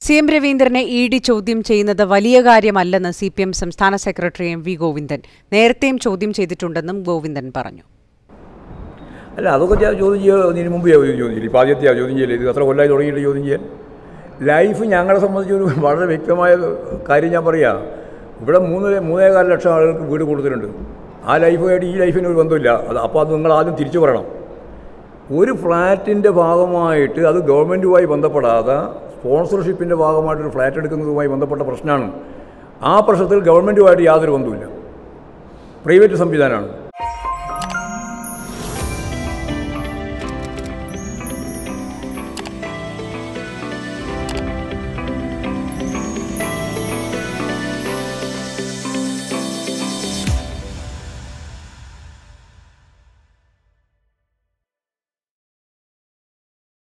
C M രവീന്ദ്രനെ E D ചോദ്യം ചെയ്യുന്നത് വലിയ കാര്യമല്ലെന്ന് സി പി എം സംസ്ഥാന സെക്രട്ടറി എം വി ഗോവിന്ദൻ നേരത്തെയും ചോദ്യം ചെയ്തിട്ടുണ്ടെന്നും ഗോവിന്ദൻ പറഞ്ഞു അല്ല അതൊക്കെ ഞാൻ ചോദ്യം ചെയ്യുക ഇതിന് മുമ്പ് ചോദ്യം ചെയ്യില്ല ഇപ്പോൾ ആദ്യത്തെയാണ് ചോദ്യം ചെയ്യല് ഇത് അത്ര കൊല്ലമായി തുടങ്ങിയിട്ട് ചോദ്യം ചെയ്യാൻ ലൈഫ് ഞങ്ങളെ സംബന്ധിച്ച് ഒരു വളരെ വ്യക്തമായ കാര്യം ഞാൻ പറയാം ഇവിടെ മൂന്ന് മൂന്നേകാല ലക്ഷം ആളുകൾക്ക് വീട് കൊടുത്തിട്ടുണ്ട് ആ ലൈഫുമായിട്ട് ഈ ലൈഫിന് ഒരു ബന്ധമില്ല അത് അപ്പോൾ അത് നിങ്ങൾ ആദ്യം തിരിച്ചു പറയണം ഒരു ഫ്ലാറ്റിൻ്റെ ഭാഗമായിട്ട് അത് ഗവൺമെൻറ്റുമായി ബന്ധപ്പെടാതെ സ്പോൺസർഷിപ്പിൻ്റെ ഭാഗമായിട്ടൊരു ഫ്ലാറ്റ് എടുക്കുന്നതുമായി ബന്ധപ്പെട്ട പ്രശ്നമാണ് ആ പ്രശ്നത്തിൽ ഗവൺമെൻറ്റുമായിട്ട് യാതൊരു ബന്ധവുമില്ല പ്രൈവറ്റ് സംവിധാനമാണ്